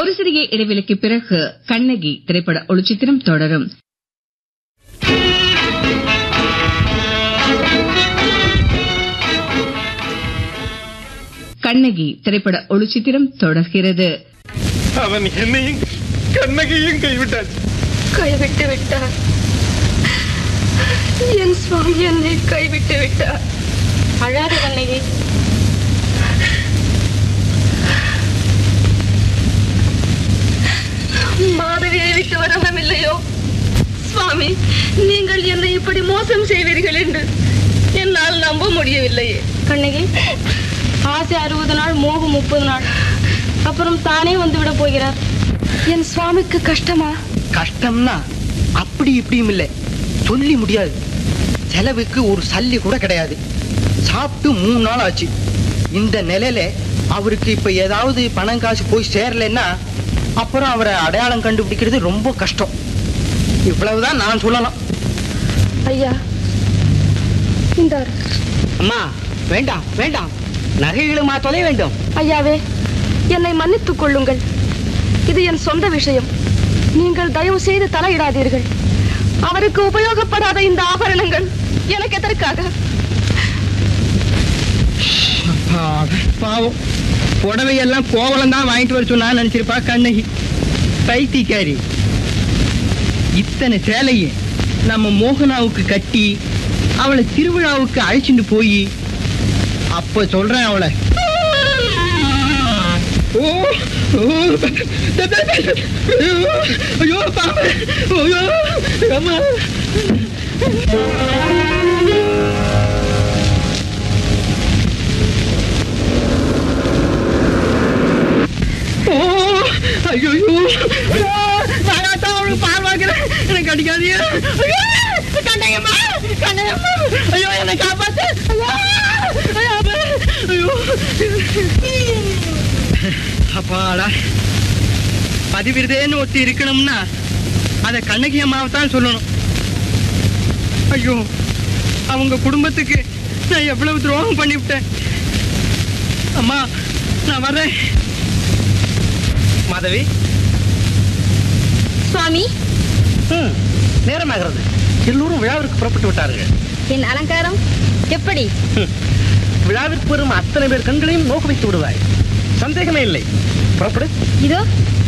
ஒரு சிறிய இடைவெளிக்கு பிறகு கண்ணகி திரைப்பட ஒளிச்சித்திரம் தொடரும் கண்ணகி திரைப்பட ஒளிச்சித்திரம் தொடர்கிறது அவன் என்னையும் கண்ணகையும் கைவிட்டாச்சு கைவிட்டு விட்டார் என் சுவாமி என்னை கைவிட்டு விட்டார் அழாத கண்ணகி மாதவியை விட்டு வரவில்லையோ சுவாமி நீங்கள் என்னை இப்படி மோசம் செய்வீர்கள் என்று என்னால் நம்ப முடியவில்லையே கண்ணகி ஆசை அறுபது நாள் மோகம் முப்பது நாள் அப்புறம் தானே வந்து விட போகிறார் என் சுவாமிக்கு கஷ்டமா கஷ்டம்னா அப்படி இப்படியும் இல்லை சொல்லி முடியாது செலவுக்கு ஒரு சல்லி கூட கிடையாது சாப்பிட்டு மூணு நாள் ஆச்சு இந்த நிலையில அவருக்கு இப்ப ஏதாவது பணம் காசு போய் சேரலைன்னா அப்புறம் அவரை அடையாளம் கண்டுபிடிக்கிறது ரொம்ப கஷ்டம் இவ்வளவுதான் நான் சொல்லலாம் ஐயா இந்தார் அம்மா வேண்டாம் வேண்டாம் நகைகளுமா தொலை வேண்டும் ஐயாவே என்னை மன்னித்துக் கொள்ளுங்கள் இது என் சொந்த விஷயம் நீங்கள் தயவு செய்து தலையிடாதீர்கள் அவருக்கு உபயோகப்படாத இந்த ஆபரணங்கள் எனக்கு எதற்காக பாவம் புடவையெல்லாம் கோவலம் தான் வாங்கிட்டு வர சொன்னா நினைச்சிருப்பா கண்ணகி பைத்தியக்காரி இத்தனை சேலையை நம்ம மோகனாவுக்கு கட்டி அவளை திருவிழாவுக்கு அழைச்சிட்டு போய் அப்ப சொல்றேன் அவளை ஓ ஓ ஐயோ பாம்பு ஐயோ அம்மா ஓ ஐயோ நான் தான் அவளுக்கு பால் வாங்குறேன் எனக்கு அடிக்காதீங்க ஐயோ கண்டையம்மா கண்டையம்மா ஐயோ என்னை காப்பாத்து ஐயோ ஐயோ அப்பாடா பதிவிருதேன்னு ஒருத்தி இருக்கணும்னா அதை கண்ணகி அம்மாவை தான் சொல்லணும் ஐயோ அவங்க குடும்பத்துக்கு நான் எவ்வளவு துரோகம் பண்ணிவிட்டேன் அம்மா நான் வர்றேன் மாதவி சுவாமி ம் நேரமாகிறது எல்லோரும் விழாவிற்கு புறப்பட்டு விட்டார்கள் என் அலங்காரம் எப்படி விழாவிற்கு வரும் அத்தனை பேர் கண்களையும் நோக்க வைத்து விடுவாய் சந்தேகமே இல்லை புறப்படு இதோ